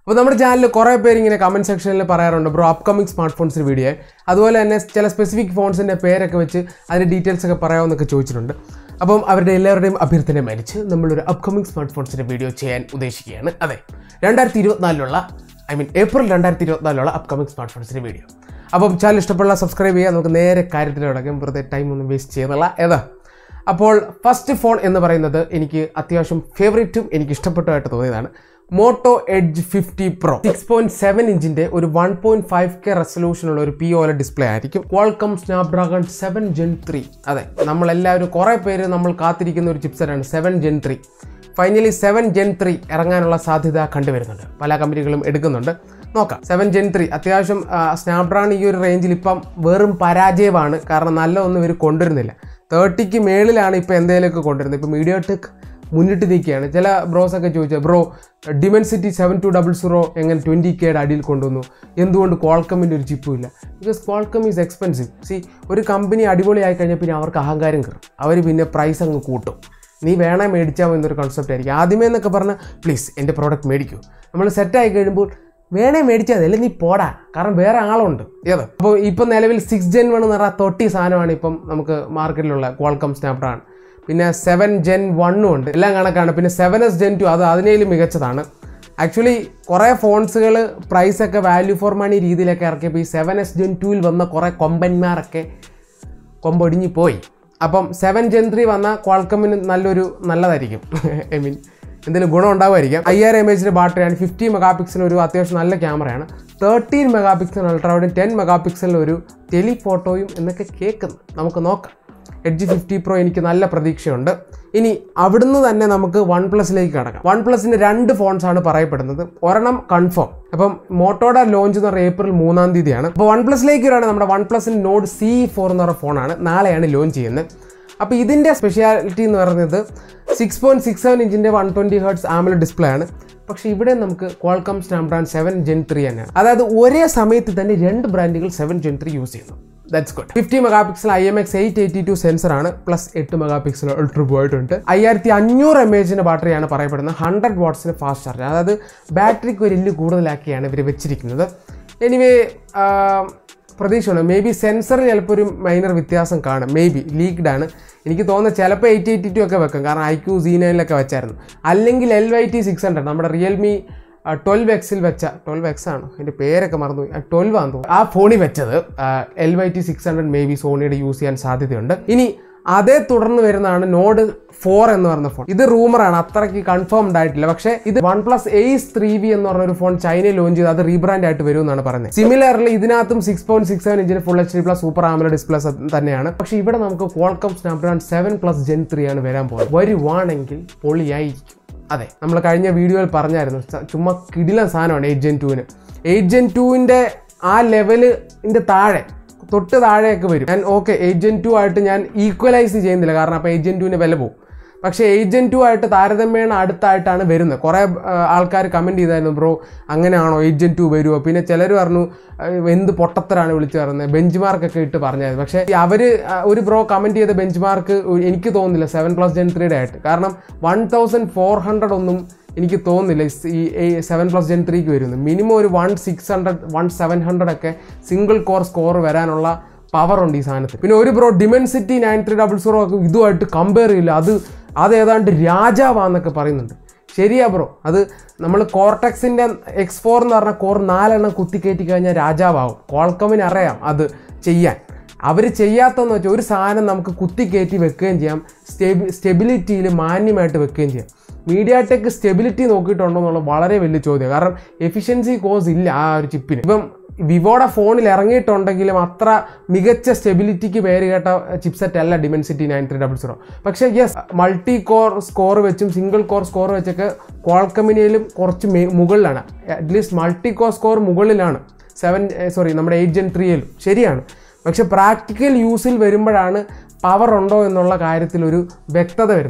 അപ്പോൾ നമ്മുടെ ചാനലിൽ കുറേ പേര് ഇങ്ങനെ കമൻറ്റ് സെക്ഷനിൽ പറയാറുണ്ട് ബ്രോ അപ്കമിങ് സ്മാർട്ട് ഫോൺസിന് വീഡിയോ അതുപോലെ തന്നെ ചില സ്പെസിഫിക് ഫോൺസിൻ്റെ പേരൊക്കെ വെച്ച് അതിൻ്റെ ഡീറ്റെയിൽസ് ഒക്കെ പറയാമെന്നൊക്കെ ചോദിച്ചിട്ടുണ്ട് അപ്പം അവരുടെ എല്ലാവരുടെയും അഭ്യർത്ഥന മാനിച്ച് നമ്മളൊരു അപ്കമിങ് സ്മാർട്ട് ഫോൺസിൻ്റെ വീഡിയോ ചെയ്യാൻ ഉദ്ദേശിക്കുകയാണ് അതെ രണ്ടായിരത്തി ഇരുപത്തിനാലിലുള്ള ഐ മീൻ ഏപ്രിൽ രണ്ടായിരത്തി ഇരുപത്തിനാലിലുള്ള അപ്കമിങ് സ്മാർട്ട് ഫോൺസിൻ്റെ വീഡിയോ അപ്പം ചാനൽ ഇഷ്ടപ്പെടുന്ന സബ്സ്ക്രൈബ് ചെയ്യുക നമുക്ക് നേരെ കാര്യത്തിലടക്കം വെറുതെ ടൈം ഒന്നും വേസ്റ്റ് ചെയ്യുന്നില്ല ഏതാ അപ്പോൾ ഫസ്റ്റ് ഫോൺ എന്ന് പറയുന്നത് എനിക്ക് അത്യാവശ്യം ഫേവറേറ്റും എനിക്ക് ഇഷ്ടപ്പെട്ടതായിട്ട് തോന്നിയതാണ് Moto Edge fifty pro six point seven ഇഞ്ചിന്റെ ഒരു വൺ പോയിന്റ് ഫൈവ് കെ റെസൊല്യൂഷനുള്ള ഒരു പി ഓല ഡിസ്പ്ലേ ആയിരിക്കും Qualcomm Snapdragon seven gen three അതെ നമ്മളെല്ലാവരും കുറേ പേര് നമ്മൾ കാത്തിരിക്കുന്ന ഒരു ചിപ്സെറ്റാണ് seven gen three finally seven gen three ഇറങ്ങാനുള്ള സാധ്യത കണ്ടുവരുന്നുണ്ട് പല കമ്പനികളും എടുക്കുന്നുണ്ട് നോക്കാം സെവൻ ജെൻ ത്രീ അത്യാവശ്യം സ്നാപ്ഡ്രാഗൺ ഈ ഒരു റേഞ്ചിൽ ഇപ്പം വെറും പരാജയമാണ് കാരണം നല്ല ഒന്നും ഇവർ കൊണ്ടുവരുന്നില്ല തേർട്ടിക്ക് മേളിലാണ് ഇപ്പോൾ എന്തെങ്കിലുമൊക്കെ കൊണ്ടുവരുന്നത് ഇപ്പോൾ മീഡിയ ടെക് മുന്നിട്ട് നിൽക്കുകയാണ് ചില ബ്രോസ് ഒക്കെ ചോദിച്ചാൽ bro Dimensity seven two double zero എങ്ങനെ ട്വൻറ്റി കെയുടെ അടിയിൽ കൊണ്ടുവന്നു എന്തുകൊണ്ട് ക്വാൾക്കമിൻ്റെ ഒരു ചിപ്പും ഇല്ല because Qualcomm is expensive see ഒരു കമ്പനി അടിപൊളിയായി കഴിഞ്ഞാൽ പിന്നെ അവർക്ക് അഹങ്കാരം കയറും അവർ പിന്നെ പ്രൈസ് അങ്ങ് കൂട്ടും നീ വേണേ മേടിച്ചാൽ എന്നൊരു കൺസെപ്റ്റ് ആയിരിക്കും ആദ്യമേ എന്നൊക്കെ പറഞ്ഞാൽ പ്ലീസ് എൻ്റെ പ്രോഡക്റ്റ് മേടിക്കൂ നമ്മൾ സെറ്റായി കഴിയുമ്പോൾ വേണേ മേടിച്ചാൽ മതി അല്ലെങ്കിൽ നീ പോടാ കാരണം വേറെ ആളുണ്ട് ഏത് അപ്പോൾ ഇപ്പം നിലവിൽ സിക്സ് ജെൻ വൺ എന്ന് പറഞ്ഞാൽ തൊട്ടി സാധനമാണ് ഇപ്പം നമുക്ക് മാർക്കറ്റിലുള്ള ക്വാൾക്കം സ്നാപ്ഡ്രാഗൺ പിന്നെ സെവൻ ജെൻ വണ്ണും ഉണ്ട് എല്ലാം കണക്കാണ് പിന്നെ സെവൻ എസ് ജെൻ ടു അത് അതിനേലും മികച്ചതാണ് ആക്ച്വലി കുറേ ഫോൺസുകൾ പ്രൈസൊക്കെ വാല്യൂ ഫോർ മണി രീതിയിലൊക്കെ ഇറക്കിയപ്പോൾ ഈ സെവൻ എസ് ജെൻ ടുവിൽ വന്ന കുറേ കൊമ്പന്മാരൊക്കെ കൊമ്പൊടിഞ്ഞു പോയി അപ്പം സെവൻ ജെൻ ത്രീ വന്ന ക്വാൾക്കമ്മിന് നല്ലൊരു നല്ലതായിരിക്കും ഐ മീൻ എന്തെങ്കിലും ഗുണം ഉണ്ടാവുമായിരിക്കും അയ്യായിരം എം എച്ചിൻ്റെ ബാറ്ററിയാണ് ഫിഫ്റ്റി മെഗാ പിക്സൽ ഒരു അത്യാവശ്യം നല്ല ക്യാമറയാണ് തേർട്ടീൻ മെഗാ പിക്സൽ അൾട്രാവൈഡും ടെൻ മെഗാ പിക്സലിൽ ഒരു ടെലിഫോട്ടോയും എന്നൊക്കെ കേൾക്കുന്നു നമുക്ക് നോക്കാം എഡ്ജ് ഫിഫ്റ്റി പ്രോ എനിക്ക് നല്ല പ്രതീക്ഷയുണ്ട് ഇനി അവിടുന്ന് തന്നെ നമുക്ക് വൺ പ്ലസിലേക്ക് കടക്കാം വൺ പ്ലസിൻ്റെ രണ്ട് ഫോൺസ് ആണ് പറയപ്പെടുന്നത് ഒരെണ്ണം കൺഫേം അപ്പം മോട്ടോയുടെ ലോഞ്ച് എന്ന് പറയുന്നത് ഏപ്രിൽ മൂന്നാം തീയതിയാണ് അപ്പോൾ വൺ പ്ലസിലേക്ക് വരികയാണ് നമ്മുടെ വൺ പ്ലസിൻ്റെ നോഡ് സി ഫോർ എന്ന് പറയുന്ന ഫോണാണ് നാളെയാണ് ലോഞ്ച് ചെയ്യുന്നത് അപ്പോൾ ഇതിൻ്റെ സ്പെഷ്യാലിറ്റി എന്ന് പറയുന്നത് സിക്സ് പോയിൻറ്റ് സിക്സ് സെവൻ ഇഞ്ചിൻ്റെ one twenty hertz AMOLED display ആണ് പക്ഷേ ഇവിടെ നമുക്ക് Qualcomm Snapdragon seven gen three തന്നെയാണ് അതായത് ഒരേ സമയത്ത് തന്നെ രണ്ട് ബ്രാൻഡുകൾ സെവൻ ജെൻ ത്രീ യൂസ് ചെയ്യുന്നു that's good fifty mega pixel I M X eight eighty two സെൻസറാണ് പ്ലസ് എട്ട് മെഗാ പിക്സൽ അൾട്ര വൈഡ് ഉണ്ട് അയ്യായിരത്തി അഞ്ഞൂറ് എം എച്ചിൻ്റെ ബാറ്ററിയാണ് പറയപ്പെടുന്നത് ഹൺഡ്രഡ് വാട്ട്സിന് ഫാസ്റ്റ് ചാർജ് അതായത് ബാറ്ററിക്ക് ഒരു എല്ല് കൂടുതലാക്കിയാണ് ഇവർ വെച്ചിരിക്കുന്നത് എനിവേ പ്രതീക്ഷയുണ്ട് മേ ബി സെൻസറിൽ ചിലപ്പോൾ ഒരു മൈനർ വ്യത്യാസം കാണും മേ ബി ലീക്ഡ് ആണ് എനിക്ക് തോന്നുന്നത് ചിലപ്പോൾ എയ്റ്റ് എയ്റ്റി ടു ഒക്കെ വെക്കും കാരണം ഐ ക്യൂ സി നയനിലൊക്കെ വെച്ചായിരുന്നു അല്ലെങ്കിൽ L Y T six hundred നമ്മുടെ റിയൽമി ട്വൽവ് എക്സിൽ വെച്ച ട്വൽവ് എക്സ് ആണോ എൻ്റെ പേരൊക്കെ മറന്നുപോയി ട്വൽവ് ആണെന്ന് തോന്നുന്നു ആ ഫോണിൽ വെച്ചത് L Y T six hundred may be സോണിയുടെ യൂസ് ചെയ്യാൻ സാധ്യതയുണ്ട് ഇനി അതേ തുടർന്ന് വരുന്നതാണ് നോഡ് ഫോർ എന്ന് പറഞ്ഞ ഫോൺ ഇത് റൂമറാണ് അത്രയ്ക്ക് കൺഫേംഡ് ആയിട്ടില്ല പക്ഷേ ഇത് one plus Ace three V എന്ന് പറഞ്ഞ ഒരു ഫോൺ ചൈനയിൽ ലോഞ്ച് ചെയ്ത് അത് റീബ്രാൻഡ് ആയിട്ട് വരും എന്നാണ് പറയുന്നത് സിമിലർലി ഇതിനകത്തും സിക്സ് പോയിന്റ് സിക്സ് സെവൻ ഇഞ്ചിന് full H D plus super AMOLED display തന്നെയാണ് പക്ഷേ ഇവിടെ നമുക്ക് Qualcomm Snapdragon seven plus Gen three ആണ് വരാൻ പോകുന്നത് വരുവാണെങ്കിൽ പൊളിയായിരിക്കും അതെ നമ്മൾ കഴിഞ്ഞ വീഡിയോയിൽ പറഞ്ഞായിരുന്നു ച- ചുമ്മാ കിടിലൻ സാധനമാണ് എയ്റ്റ് ജെൻ ടുവിന് എയ്റ്റ് ജെൻ ടുവിൻ്റെ ആ ലെവലിൻ്റെ താഴെ തൊട്ട് താഴെയൊക്കെ വരും ഞാൻ ഓക്കെ ഏജൻ ടു ആയിട്ട് ഞാൻ ഈക്വലൈസ് ചെയ്യുന്നില്ല കാരണം അപ്പോൾ ഏജൻ ടുവിന് വില പോകും പക്ഷേ ഏജൻ ടു ആയിട്ട് താരതമ്യേന അടുത്തായിട്ടാണ് വരുന്നത് കുറേ ആൾക്കാർ കമൻറ്റ് ചെയ്തായിരുന്നു ബ്രോ അങ്ങനെയാണോ ഏജൻ ടു വരുമോ പിന്നെ ചിലർ പറഞ്ഞു "അഹ് എന്ത് പൊട്ടത്തരാണ് വിളിച്ചു പറയുന്നത് ബെഞ്ച് മാർക്കൊക്കെ ഇട്ട് പറഞ്ഞായിരുന്നു പക്ഷേ അവർ ഒരു ബ്രോ കമൻറ്റ് ചെയ്ത ബെഞ്ച് മാർക്ക് എനിക്ക് തോന്നുന്നില്ല സെവൻ പ്ലസ് ജെൻ ത്രീയുടെ ആയിട്ട് കാരണം വൺ തൗസൻഡ് ഫോർ ഹൺഡ്രഡ് ഒന്നും എനിക്ക് തോന്നുന്നില്ല ഈ സെവൻ പ്ലസ് ജെൻ ത്രീക്ക് വരുന്നത് മിനിമം ഒരു one six hundred one seven hundred ഒക്കെ സിംഗിൾ കോർ സ്കോർ വരാനുള്ള പവർ ഉണ്ട് ഈ സാധനത്തിൽ പിന്നെ ഒരു bro Dimensity nine three double zero ഒക്കെ ഇതുമായിട്ട് കമ്പയർ ചെയ്യില്ല അത് അത് ഏതാണ്ട് രാജാവാന്നൊക്കെ പറയുന്നുണ്ട് ശരിയാ ബ്രോ അത് നമ്മൾ കോർടെക്സിൻ്റെ എക്സ് ഫോർ എന്ന് പറഞ്ഞ കോർ നാലെണ്ണം കുത്തിക്കയറ്റി കഴിഞ്ഞാൽ രാജാവാകും കോൾക്കമിന് അറിയാം അത് ചെയ്യാൻ അവർ ചെയ്യാത്തതെന്ന് വെച്ചാൽ ഒരു സാധനം നമുക്ക് കുത്തിക്കയറ്റി വെക്കുകയും ചെയ്യാം സ്റ്റെബി സ്റ്റെബിലിറ്റിയിൽ മാന്യമായിട്ട് വെക്കുകയും ചെയ്യാം മീഡിയ ടെക് സ്റ്റെബിലിറ്റി നോക്കിയിട്ടുണ്ടോ എന്നുള്ളത് വളരെ വലിയ ചോദ്യം കാരണം എഫിഷ്യൻസി കോസ് ഇല്ല ആ ഒരു ചിപ്പിന് ഇപ്പം വിവോയുടെ ഫോണിൽ ഇറങ്ങിയിട്ടുണ്ടെങ്കിലും അത്ര മികച്ച സ്റ്റെബിലിറ്റിക്ക് പേര് കേട്ട ചിപ്സെറ്റ് അല്ല Dimensity nine three double zero പക്ഷേ യെസ് മൾട്ടി കോർ സ്കോർ വെച്ചും സിംഗിൾ കോർ സ്കോർ വെച്ചൊക്കെ ക്വാൾക്കമിനിയിലും കുറച്ച് മേ- മുകളിലാണ് അറ്റ്ലീസ്റ്റ് മൾട്ടി കോർ സ്കോർ മുകളിലാണ് സെവൻ സോറി നമ്മുടെ എയ്റ്റ് ജെൻ ത്രീയിലും ശരിയാണ് പക്ഷെ പ്രാക്ടിക്കൽ യൂസിൽ വരുമ്പോഴാണ് പവർ ഉണ്ടോ എന്നുള്ള കാര്യത്തിൽ ഒരു വ്യക്തത വരുന്നത്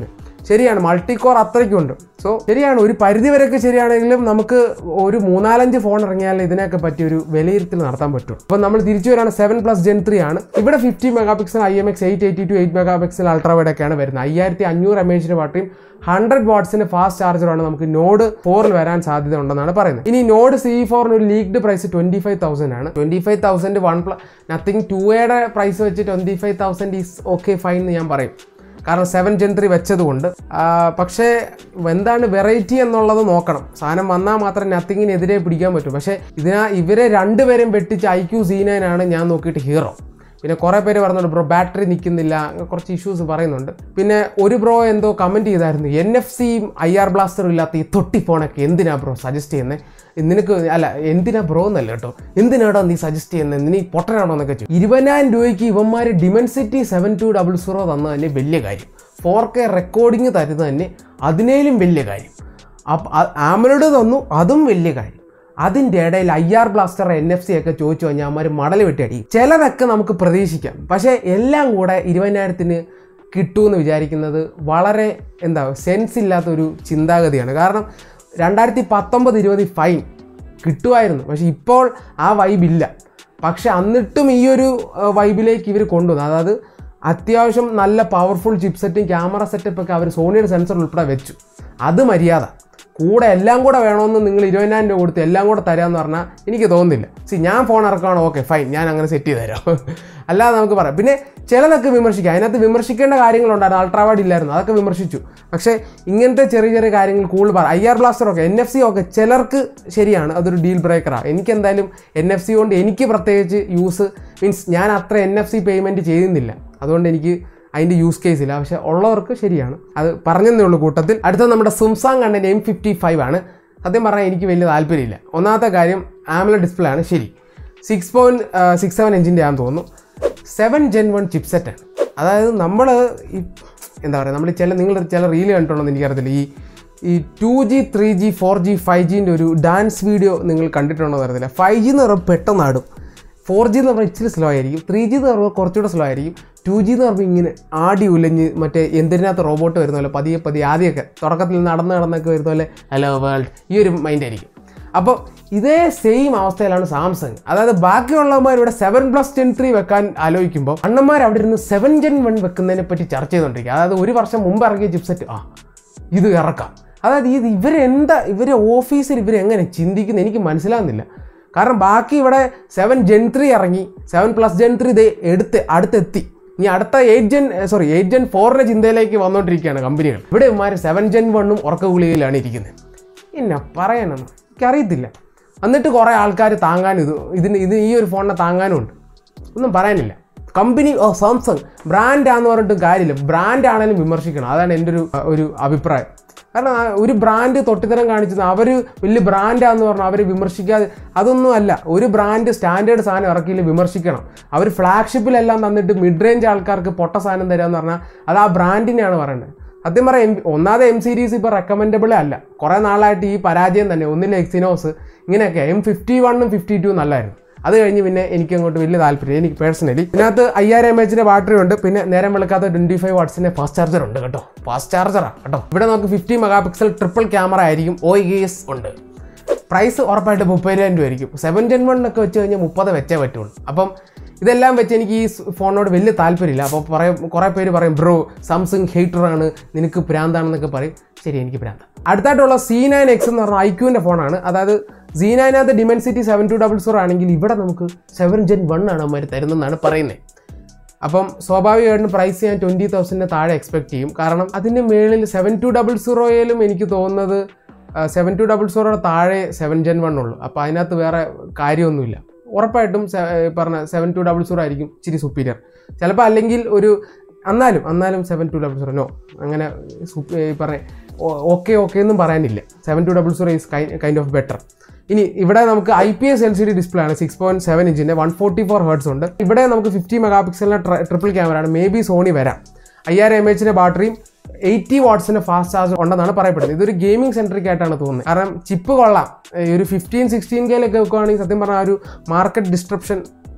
ശരിയാണ് മൾട്ടി കോർ അത്രയ്ക്കുണ്ട് സോ ശരിയാണ് ഒരു പരിധി വരെയൊക്കെ ശരിയാണെങ്കിലും നമുക്ക് ഒരു മൂന്നാലഞ്ച് ഫോൺ ഇറങ്ങിയാൽ ഇതിനൊക്കെ പറ്റിയ ഒരു വിലയിരുത്തൽ നടത്താൻ പറ്റും അപ്പോൾ നമ്മൾ തിരിച്ചു വരാണ് സെവൻ പ്ലസ് ജെൻ ത്രീ ആണ് ഇവിടെ fifty mega pixel I M X eight eighty two eight mega pixel ultra wide ഒക്കെയാണ് വരുന്നത് അയ്യായിരത്തി അഞ്ഞൂറ് എം എച്ചിൻ്റെ ബാറ്ററിയും ഹൺഡ്രഡ് വാട്ട്സിന്റെ ഫാസ്റ്റ് ചാർജറാണ് നമുക്ക് നോഡ് ഫോറിൽ വരാൻ സാധ്യത ഉണ്ടെന്നാണ് പറയുന്നത് ഇനി നോഡ് സി ഫോറിന് ഒരു leaked price twenty five thousand ആണ് twenty five thousand one plus Nothing two എയുടെ പ്രൈസ് വെച്ച് twenty five thousand is okay fine എന്ന് ഞാൻ പറയും കാരണം സെവൻ ജെൻ ത്രീ വെച്ചതുകൊണ്ട് ആ, പക്ഷേ എന്താണ് വെറൈറ്റി എന്നുള്ളത് നോക്കണം സാധനം വന്നാൽ മാത്രം നത്തിങ്ങിനെതിരെ പിടിക്കാൻ പറ്റും പക്ഷേ ഇതിനാ ഇവരെ രണ്ടുപേരും വെട്ടിച്ച് ഐ ക്യു സി ആണ് ഞാൻ നോക്കിയിട്ട് ഹീറോ പിന്നെ കുറേ പേര് പറയുന്നുണ്ട് ബ്രോ ബാറ്ററി നിൽക്കുന്നില്ല അങ്ങനെ കുറച്ച് ഇഷ്യൂസ് പറയുന്നുണ്ട് പിന്നെ ഒരു ബ്രോ എന്തോ കമൻറ്റ് ചെയ്തായിരുന്നു എൻ എഫ് സിയും ഐ ആർ ബ്ലാസ്റ്ററും ഇല്ലാത്ത ഈ തൊട്ടി ഫോണൊക്കെ എന്തിനാ ബ്രോ സജസ്റ്റ് ചെയ്യുന്നത് നിനക്ക് അല്ല എന്തിനാ ബ്രോ എന്നല്ല കേട്ടോ എന്തിനാടോ നീ സജസ്റ്റ് ചെയ്യുന്നത് നീ പൊട്ടനാണോ എന്നൊക്കെ ചോദിച്ചു ഇരുപതിനായിരം രൂപയ്ക്ക് ഇവന്മാർ Dimensity seven two double zero തന്നത് തന്നെ വലിയ കാര്യം ഫോർ കെ റെക്കോർഡിങ് തരുന്നത് തന്നെ അതിനേലും വലിയ കാര്യം അപ്പം ആമലോട് തന്നു അതും വലിയ കാര്യം അതിൻ്റെ ഇടയിൽ I R blaster N F C ഒക്കെ ചോദിച്ചു കഴിഞ്ഞാൽ അമ്മമാർ മടൽ വെട്ടിയടി ചിലതൊക്കെ നമുക്ക് പ്രതീക്ഷിക്കാം പക്ഷേ എല്ലാം കൂടെ ഇരുപതിനായിരത്തിന് കിട്ടുമെന്ന് വിചാരിക്കുന്നത് വളരെ എന്താ സെൻസ് ഇല്ലാത്ത ഒരു ചിന്താഗതിയാണ് കാരണം രണ്ടായിരത്തി പത്തൊമ്പത് ഇരുപത് ഫൈൻ കിട്ടുമായിരുന്നു പക്ഷേ ഇപ്പോൾ ആ വൈബില്ല പക്ഷെ എന്നിട്ടും ഈ ഒരു ഏഹ്, വൈബിലേക്ക് ഇവർ കൊണ്ടുവന്നു അതായത് അത്യാവശ്യം നല്ല പവർഫുൾ ചിപ്സെറ്റും ക്യാമറ സെറ്റപ്പ് ഒക്കെ അവർ സോണിയുടെ സെൻസർ ഉൾപ്പെടെ വെച്ചു അത് മര്യാദ കൂടെ എല്ലാം കൂടെ വേണമെന്ന് നിങ്ങൾ ഇരുപതിനായിരം രൂപ കൊടുത്ത് എല്ലാം കൂടെ തരാമെന്ന് പറഞ്ഞാൽ എനിക്ക് തോന്നുന്നില്ല സി ഞാൻ ഫോൺ ഇറക്കുകയാണ് ഓക്കെ ഫൈൻ ഞാൻ അങ്ങനെ സെറ്റ് ചെയ്ത് തരാം അല്ലാതെ നമുക്ക് പറയാം പിന്നെ ചിലതൊക്കെ വിമർശിക്കാം അതിനകത്ത് വിമർശിക്കേണ്ട കാര്യങ്ങളുണ്ടായിരുന്നു അൾട്രാവാഡ് ഇല്ലായിരുന്നു അതൊക്കെ വിമർശിച്ചു പക്ഷേ ഇങ്ങനത്തെ ചെറിയ ചെറിയ കാര്യങ്ങൾ കൂടുതൽ പറ ഐ ആർ ബ്ലാസ്റ്റർ ഒക്കെ എൻ എഫ് സി ഒക്കെ ചിലർക്ക് ശരിയാണ് അതൊരു ഡീൽ ബ്രേക്കറാണ് എനിക്ക് എന്തായാലും എൻ എഫ് സി കൊണ്ട് എനിക്ക് പ്രത്യേകിച്ച് യൂസ് മീൻസ് ഞാൻ അത്ര എൻ എഫ് സി പേയ്മെൻറ്റ് ചെയ്യുന്നില്ല അതുകൊണ്ട് എനിക്ക് അതിൻ്റെ യൂസ് കേസ് ഇല്ല പക്ഷേ ഉള്ളവർക്ക് ശരിയാണ് അത് പറഞ്ഞതേ ഉള്ളൂ കൂട്ടത്തിൽ അടുത്തത് നമ്മുടെ Samsung content M fifty five ആണ് സത്യം പറഞ്ഞാൽ എനിക്ക് വലിയ താല്പര്യമില്ല ഒന്നാമത്തെ കാര്യം ആംല ഡിസ്പ്ലേ ആണ് ശരി സിക്സ് പോയിൻറ്റ് സിക്സ് സെവൻ എഞ്ചിൻ്റെ ആണെന്ന് തോന്നുന്നു സെവൻ ജെൻ വൺ ചിപ്സെറ്റാണ് അതായത് നമ്മൾ ഈ എന്താ പറയുക നമ്മൾ ചില നിങ്ങൾ ചില റീല് കണ്ടിട്ടുണ്ടോ എന്ന് എനിക്കറിയത്തില്ല ഈ ഈ two G three G four G five ജീൻ്റെ ഒരു ഡാൻസ് വീഡിയോ നിങ്ങൾ കണ്ടിട്ടുണ്ടോ എന്ന് അറിയത്തില്ല ഫൈവ് ജി എന്ന് പറയുമ്പോൾ പെട്ടെന്ന് ആടും ഫോർ ജി എന്ന് പറഞ്ഞാൽ ഇച്ചിരി സ്ലോ ആയിരിക്കും ത്രീ ജി എന്ന് പറയുമ്പോൾ കുറച്ചുകൂടെ സ്ലോ ആയിരിക്കും ടു ജി എന്ന് പറയുമ്പോൾ ഇങ്ങനെ ആടി ഉലഞ്ഞ് മറ്റേ എന്തിനകത്ത് റോബോട്ട് വരുന്ന പോലെ പതിയെ പതിയെ ആദ്യമൊക്കെ തുടക്കത്തിൽ നടന്ന് നടന്നൊക്കെ വരുന്ന പോലെ ഹലോ വേൾഡ് ഈ ഒരു മൈൻഡ് ആയിരിക്കും അപ്പോൾ ഇതേ സെയിം അവസ്ഥയിലാണ് സാംസങ് അതായത് ബാക്കിയുള്ളവന്മാർ ഇവിടെ സെവൻ പ്ലസ് ടെൻ ത്രീ വെക്കാൻ ആലോചിക്കുമ്പോൾ അണ്ണന്മാർ അവിടെ ഇരുന്ന് സെവൻ ജെൻ വൺ വെക്കുന്നതിനെ പറ്റി ചർച്ച ചെയ്തുകൊണ്ടിരിക്കുക അതായത് ഒരു വർഷം മുമ്പ് ഇറങ്ങിയ ചിപ്സെറ്റ് ആ ഇത് ഇറക്കാം അതായത് ഇത് ഇവരെന്താ ഇവരെ ഓഫീസിൽ ഇവരെങ്ങനെ ചിന്തിക്കുന്നത് എനിക്ക് മനസ്സിലാകുന്നില്ല കാരണം ബാക്കി ഇവിടെ സെവൻ ജെൻ ത്രീ ഇറങ്ങി സെവൻ പ്ലസ് ജെൻ ത്രീ ഇതേ എടുത്ത് അടുത്തെത്തി ഇനി അടുത്ത eight Gen sorry eight Gen ഫോറിൻ്റെ ചിന്തയിലേക്ക് വന്നുകൊണ്ടിരിക്കുകയാണ് കമ്പനികൾ ഇവിടെ ഇവന്മാർ സെവൻ ജെൻ വണ്ണും ഉറക്ക ഗുളികയിലാണ് ഇരിക്കുന്നത് എന്നാ പറയാനെന്ന് എനിക്കറിയത്തില്ല എന്നിട്ട് കുറേ ആൾക്കാർ താങ്ങാനും ഇത് ഇതിന് ഇത് ഈ ഒരു ഫോണിനെ താങ്ങാനും ഉണ്ട് ഒന്നും പറയാനില്ല കമ്പനി ഓ സാംസങ് ബ്രാൻഡാന്ന് പറഞ്ഞിട്ട് കാര്യമില്ല ബ്രാൻഡ് ആണെങ്കിലും വിമർശിക്കണം അതാണ് എൻ്റെ ഒരു ഒരു അഭിപ്രായം കാരണം ആ ഒരു ബ്രാൻഡ് തൊട്ടിത്തരം കാണിച്ചത് അവർ വലിയ ബ്രാൻഡാന്ന് പറഞ്ഞാൽ അവർ വിമർശിക്കാതെ അതൊന്നും അല്ല ഒരു ബ്രാൻഡ് സ്റ്റാൻഡേർഡ് സാധനം ഇറക്കിയിൽ വിമർശിക്കണം അവർ ഫ്ലാഗ്ഷിപ്പിലെല്ലാം തന്നിട്ട് മിഡ് റേഞ്ച് ആൾക്കാർക്ക് പൊട്ട സാധനം തരാമെന്ന് പറഞ്ഞാൽ അത് ആ ബ്രാൻഡിനെയാണ് പറയേണ്ടത് സത്യം പറയാം എം ഒന്നാമത് എം സീരീസ് ഇപ്പോൾ റെക്കമെൻഡബിളേ അല്ല കുറേ നാളായിട്ട് ഈ പരാജയം തന്നെ ഒന്നിലെ എക്സിനോസ് ഇങ്ങനെയൊക്കെ എം ഫിഫ്റ്റി വണ്ണും ഫിഫ്റ്റി ടു നല്ലായിരുന്നു അത് കഴിഞ്ഞ് പിന്നെ എനിക്ക് അങ്ങോട്ട് വലിയ താല്പര്യം എനിക്ക് പേഴ്സണലി ഇതിനകത്ത് അയ്യായിരം എം എച്ചിന്റെ ബാറ്ററി ഉണ്ട് പിന്നെ നേരം വെളുക്കാത്ത ട്വന്റി ഫൈവ് വാട്സിന്റെ ഫാസ്റ്റ് ചാർജർ ഉണ്ട് കേട്ടോ ഫാസ്റ്റ് ചാർജറാണ് കേട്ടോ ഇവിടെ നമുക്ക് fifty mega pixel triple camera ആയിരിക്കും ഒ എസ് ഉണ്ട് പ്രൈസ് ഉറപ്പായിട്ട് മുപ്പതിനായിരം രൂപ ആയിരിക്കും സെവൻ ടെൻ വണ്ണൊക്കെ വെച്ച് കഴിഞ്ഞാൽ മുപ്പത് വെച്ചേ പറ്റുള്ളൂ അപ്പം ഇതെല്ലാം വെച്ച് എനിക്ക് ഈ സ് ഫോണിനോട് വലിയ താല്പര്യമില്ല അപ്പോൾ പറയും കുറേ പേര് പറയും ബ്രോ സാംസങ് ഹെയ്റ്ററാണ് നിനക്ക് ഭ്രാന്താണെന്നൊക്കെ പറയും ശരി എനിക്ക് ഭ്രാന്ത് അടുത്തായിട്ടുള്ള സി നയൻ എക്സ് എന്ന് പറഞ്ഞ ഐക്യൂവിൻ്റെ ഫോണാണ് അതായത് സി നയനകത്ത് Dimensity seven two double zero ആണെങ്കിൽ ഇവിടെ നമുക്ക് സെവൻ ജെൻ വൺ ആണ് അവർ തരുന്നതെന്നാണ് പറയുന്നത് അപ്പം സ്വാഭാവികമായിട്ടും പ്രൈസ് ഞാൻ ട്വൻറ്റി തൗസൻഡിന് താഴെ എക്സ്പെക്ട് ചെയ്യും കാരണം അതിൻ്റെ മേളിൽ സെവൻ ടു ഡബിൾ സീറോയിലും എനിക്ക് തോന്നുന്നത് സെവൻ ടു ഡബിൾ സീറോയുടെ താഴെ സെവൻ ജെൻ വൺ ഉള്ളൂ അപ്പോൾ അതിനകത്ത് വേറെ കാര്യമൊന്നുമില്ല ഉറപ്പായിട്ടും സെ- ഏ, പറഞ്ഞ സെവൻ ടു ഡബിൾ സീറോ ആയിരിക്കും ഇച്ചിരി സുപ്പീരിയർ ചിലപ്പോൾ അല്ലെങ്കിൽ ഒരു എന്നാലും എന്നാലും seven two double zero no അങ്ങനെ സു- ഏ, ഈ പറഞ്ഞ ഓക്കെ ഓക്കെ എന്നും പറയാനില്ല seven two double zero is kind of better ഇനി ഇവിടെ നമുക്ക് I P S L C D display ആണ് സിക്സ് പോയിന്റ് സെവൻ ഇഞ്ചിന്റെ വൺ ഫോർട്ടി ഫോർ ഹേർട്സ് ഉണ്ട് ഇവിടെ നമുക്ക് ഫിഫ്റ്റി മെഗാ പിക്സലിന്റെ ട്രിപ്പിൾ ക്യാമറ ആണ് മേ ബി സോണി വരാം അയ്യായിരം എം എച്ചിന്റെ ബാറ്ററിയും എയ്റ്റി വാട്ട്സിന്റെ ഫാസ്റ്റ് ചാർജ് ഉണ്ടെന്നാണ് പറയപ്പെടുന്നത് ഇതൊരു ഗെയിമിംഗ് സെൻട്രിക് ആയിട്ടാണ് തോന്നുന്നത് കാരണം ചിപ്പ് കൊള്ളാം ഈ ഒരു ഫിഫ്റ്റീൻ സിക്സ്റ്റീൻ കെയിലൊക്കെ വെക്കുവാണെങ്കിൽ സത്യം പറഞ്ഞാൽ ആ ഒരു മാർക്കറ്റ് ഡിസ്ട്രപ്ഷൻ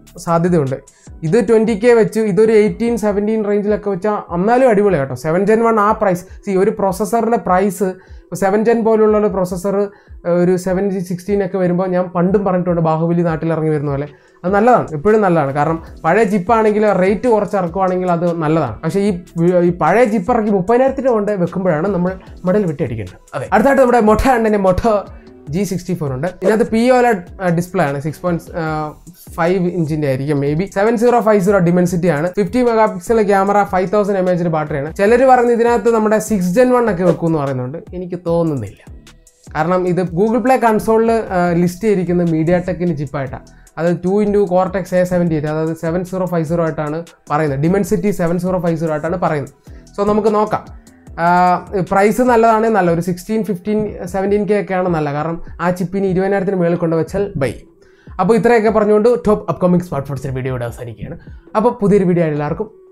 സാധ്യതയുണ്ട് ഇത് ട്വൻറ്റി കെ വെച്ച് ഇതൊരു എയ്റ്റീൻ സെവൻറ്റീൻ റേഞ്ചിലൊക്കെ വെച്ചാൽ എന്നാലും അടിപൊളി കേട്ടോ സെവൻ ജെൻ വൺ ആ പ്രൈസ് സി ഒരു പ്രൊസസ്സറിൻ്റെ പ്രൈസ് സെവൻ ജെൻ പോലുള്ള ഒരു പ്രൊസസ്സർ ഒരു സെവൻ ജി സിക്സ്റ്റീൻ ഒക്കെ വരുമ്പോൾ ഞാൻ പണ്ടും പറഞ്ഞിട്ടുണ്ട് ബാഹുബലി നാട്ടിൽ ഇറങ്ങി വരുന്ന പോലെ അത് നല്ലതാണ് എപ്പോഴും നല്ലതാണ് കാരണം പഴയ ജിപ്പാണെങ്കിൽ റേറ്റ് കുറച്ച് ഇറക്കുവാണെങ്കിൽ അത് നല്ലതാണ് പക്ഷേ ഈ ഈ പഴയ ജിപ്പ് ഇറക്കി മുപ്പതിനായിരത്തിന് കൊണ്ട് വെക്കുമ്പോഴാണ് നമ്മൾ മെഡൽ വെട്ടിയടിക്കേണ്ടത് അതെ അടുത്തായിട്ട് നമ്മുടെ മൊട്ട ഉണ്ടെങ്കിൽ മൊട്ട ജി സിക്സ്റ്റി ഫോർ ഉണ്ട് ഇതിനകത്ത് പി ഒല ഡിസ്പ്ലേ ആണ് സിക്സ് പോയിന്റ് ഫൈവ് ഇഞ്ചിന്റെ ആയിരിക്കും may be seven zero five zero Dimensity ആണ് fifty mega pixel camera five thousand M എച്ചിന്റെ ബാറ്ററിയാണ് ചിലർ പറയുന്നത് ഇതിനകത്ത് നമ്മുടെ സിക്സ് ജെൻ വൺ ഒക്കെ വെക്കും എന്ന് പറയുന്നുണ്ട് എനിക്ക് തോന്നുന്നില്ല കാരണം ഇത് ഗൂഗിൾ പ്ലേ കൺസോളിൽ ലിസ്റ്റ് ചെയ്തിരിക്കുന്നത് മീഡിയ ടെക്കിന് ചിപ്പായിട്ടാണ് അത് two into Cortex A seventy eight അതായത് സെവൻ സീറോ ഫൈവ് സീറോ ആയിട്ടാണ് പറയുന്നത് Dimensity seven zero five zero ആയിട്ടാണ് പറയുന്നത് സോ നമുക്ക് നോക്കാം പ്രൈസ് നല്ലതാണ് നല്ല ഒരു സിക്സ്റ്റീൻ ഫിഫ്റ്റീൻ സെവൻറ്റീൻ കെ ഒക്കെയാണ് നല്ല കാരണം ആ ചിപ്പിന് ഇരുപതിനായിരത്തിന് മേളിൽ കൊണ്ട് വെച്ചാൽ ബൈ അപ്പോൾ ഇത്രയൊക്കെ പറഞ്ഞുകൊണ്ട് ടോപ്പ് അപ്കമിങ് സ്മാർട്ട് ഫോൺസിൻ്റെ വീഡിയോ ഇവിടെ അവസാനിക്കുകയാണ് അപ്പോൾ പുതിയൊരു വീഡിയോ എല്ലാവർക്കും